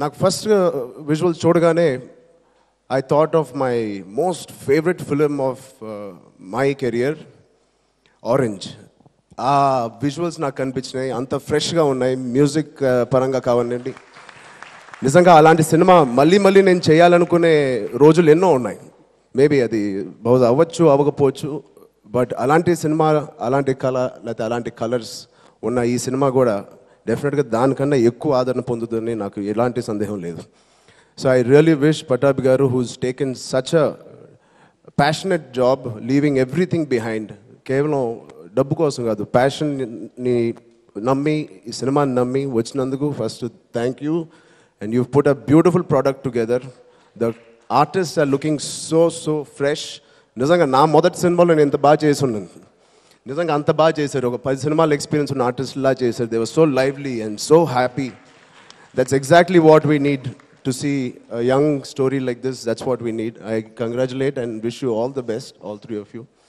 నాకు first visual చూడగానే I thought of my most favourite film of my career Orange ఆ visuals నాకు కనిపించినాయి అంత ఫ్రెష్గా ఉన్నాయి మ్యూజిక్ పరంగా కావాలండి నిజంగా అలాంటి సినిమా మళ్ళీ మళ్ళీ నేను చేయాలనుకునే రోజులు ఎన్నో ఉన్నాయి మేబీ అది బహుశా అవ్వచ్చు అవ్వకపోవచ్చు బట్ అలాంటి సినిమా అలాంటి కళ లేకపోతే అలాంటి కలర్స్ ఉన్న ఈ సినిమా కూడా డెఫినెట్గా దానికన్నా ఎక్కువ ఆదరణ పొందుతుందని నాకు ఎలాంటి సందేహం లేదు సో ఐ రియలీ విష్ పటాబ్ గారు who's taken such a passionate job leaving everything behind కేవలం డబ్బు కోసం కాదు ప్యాషన్ని నమ్మి ఈ సినిమాని నమ్మి వచ్చినందుకు first thank you and you put a beautiful product together the artist are looking so so fresh నిజంగా నా మొదటి సినిమాలో నేను ఇంత బాగా చేసి ఉన్నాను నిజంగా అంత బాగా చేశారు ఒక పది సినిమాలు ఎక్స్పీరియన్స్ ఉన్న ఆర్టిస్ట్లా చేశారు they were so lively and so happy That's exactly what we need to see a young story like this. That's what we need. I congratulate and wish you all the best, all three of you.